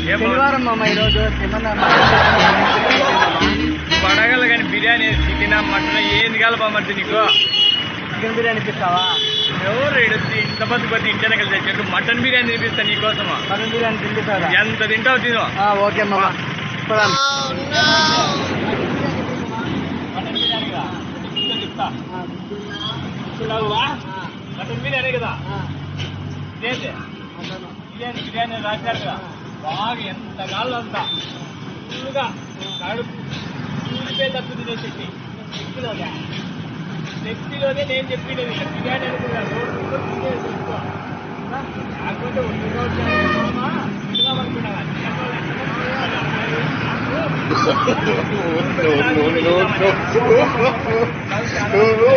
ఏం బావ? శనివారం మామ ఈరోజు ఏమన్నా నువ్వు అడగల కానీ బిర్యానీ చికెన్ మటన్ ఏంది కలపమంటే నీకు చికెన్ బిర్యానీ ఇప్పిస్తావా ఎవరు ఈడ ఇంత మంది కొద్ది ఇంటికి కలిసి చెట్టు మటన్ బిర్యానీ తినిపిస్తా నీకోసమా మటన్ బిర్యానీ తినిపిస్తారా ఎంత తింటావు తిను ఆ, ఓకే మామ పోదాం. మటన్ బిర్యానీగా చెప్తా చూడవా మటన్ బిర్యానీ కదా ఇదేంటి బిర్యానీ బిర్యానీ రాశారు కదా బాగా ఎంత గాల్లో అంత ఫుల్గా కడుపు ఊరిపే తప్పు తినే శక్తి శక్తిలోనే శక్తిలోనే నేను చెప్పినది బిర్యానీ అనుకున్నాను రోడ్డు మీద తినేసి ఎక్కువ. కాకపోతే ఒంటిగా వచ్చాను తిందామనుకున్నా no, no, no, no.